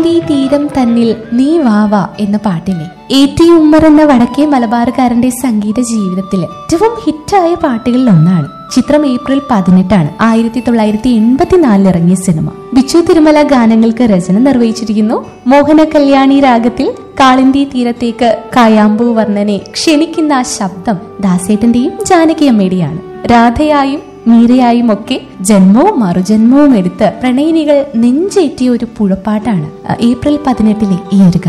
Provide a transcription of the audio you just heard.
ഈ തീരം തന്നിൽ നീ വാവാ എന്ന പാട്ടില്ലേ എ ടി ഉമ്മർ എന്ന വടക്കേ മലബാറുകാരന്റെ സംഗീത ജീവിതത്തിൽ ഏറ്റവും ഹിറ്റായ പാട്ടുകളിൽ ഒന്നാണ് ചിത്രം ഏപ്രിൽ പതിനെട്ടാണ് ആയിരത്തി തൊള്ളായിരത്തി എൺപത്തിനാലിൽ ഇറങ്ങിയ സിനിമ ബിച്ചു തിരുമല ഗാനങ്ങൾക്ക് രചന നിർവഹിച്ചിരിക്കുന്നു മോഹന കല്യാണി രാഗത്തിൽ കാളിന്തി തീരത്തേക്ക് കായാമ്പൂ വർണ്ണനെ ക്ഷണിക്കുന്ന ആ ശബ്ദം ദാസേട്ടന്റെയും ജാനകിയമ്മയുടെയാണ് രാധയായും മീരയായും ഒക്കെ ജന്മവും മറുജന്മവും എടുത്ത് പ്രണയിനികൾ നെഞ്ചേറ്റിയ ഒരു പുഴപ്പാട്ടാണ് അഹ് ഏപ്രിൽ പതിനെട്ടിലെ ഈ ഒരു ഗാനം